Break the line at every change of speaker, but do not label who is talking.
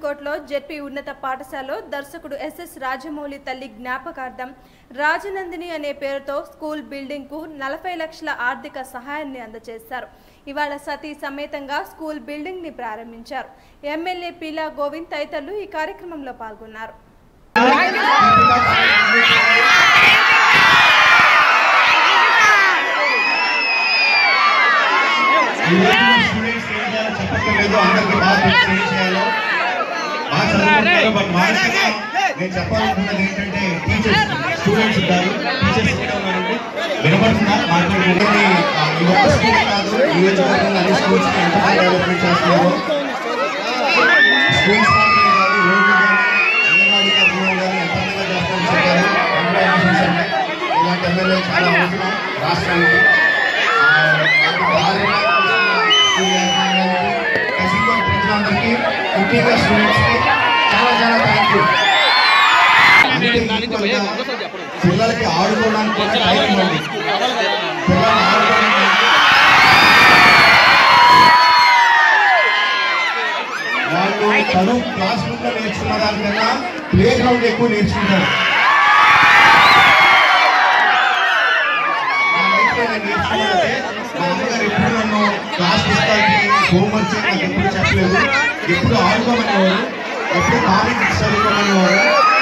కోట్లో జెడ్పీ ఉన్నత పాఠశాలలో దర్శకుడు ఎస్ఎస్ రాజమౌళి తల్లి జ్ఞాపకార్థం రాజనందిని అనే పేరుతో స్కూల్ బిల్డింగ్ కు నలభై లక్షల ఆర్థిక సహాయాన్ని అందజేశారు ఇవాళ సతీ సమేతంగా స్కూల్ బిల్డింగ్ ని ప్రారంభించారు ఎమ్మెల్యే పీలా గోవింద్ తదితరులు ఈ కార్యక్రమంలో పాల్గొన్నారు
ఈ రోజు స్టూడెంట్స్ ఏం చేయాలో చెప్పక్కర్లేదు అందరికీ బాగా తెలుసు ఏం చేయాలో బాగా చదువుకుంటారు బట్ మానసికంగా నేను చెప్పాలనుకున్నది ఏంటంటే టీచర్స్ స్టూడెంట్స్ ఉంటారు టీచర్స్ కూడా ఉన్నారండి వినపడుతుందా మాట్లాడుకుంటే ఈ ఒక్క స్కూల్ కాదు ఈ నియోజకవర్గంలో అన్ని స్కూల్స్ ఎంత డెవలప్మెంట్ చేస్తున్నారు స్కూల్స్ మాత్రమే కాదు రోడ్లు కానీ అంగన్వాడీ కార్యక్రమం కానీ ఎంత అందంగా చేస్తారని చెప్పారు కంగ్రాచులేషన్స్ అండి ఇలాంటి ఎమ్మెల్యే చాలా అవసరం రాష్ట్రానికి ప్రజలందరికీ ముఖ్యంగా స్టూడెంట్స్కి చాలా చాలా థ్యాంక్ యూ పిల్లలకి ఆడుకోవడానికి కూడా టైం ఇవ్వండి పిల్లల్ని ఆడుకోవడానికి వాళ్ళు చదువు క్లాస్ రూమ్ లో నేర్చుకున్న దానికన్నా ప్లే గ్రౌండ్ ఎక్కువ నేర్చుకుంటారు నా లైఫ్ లో నేను నేర్చుకున్నదే మా అమ్మగారు ఎప్పుడు నన్ను క్లాస్ పుస్తకాలకి హోంవర్క్ చేయని నాకు ఎప్పుడు చెప్పలేదు ఎప్పుడు ఆడుకోమనేవారు ఎప్పుడు కామిక్స్ చదువుకోమనేవారు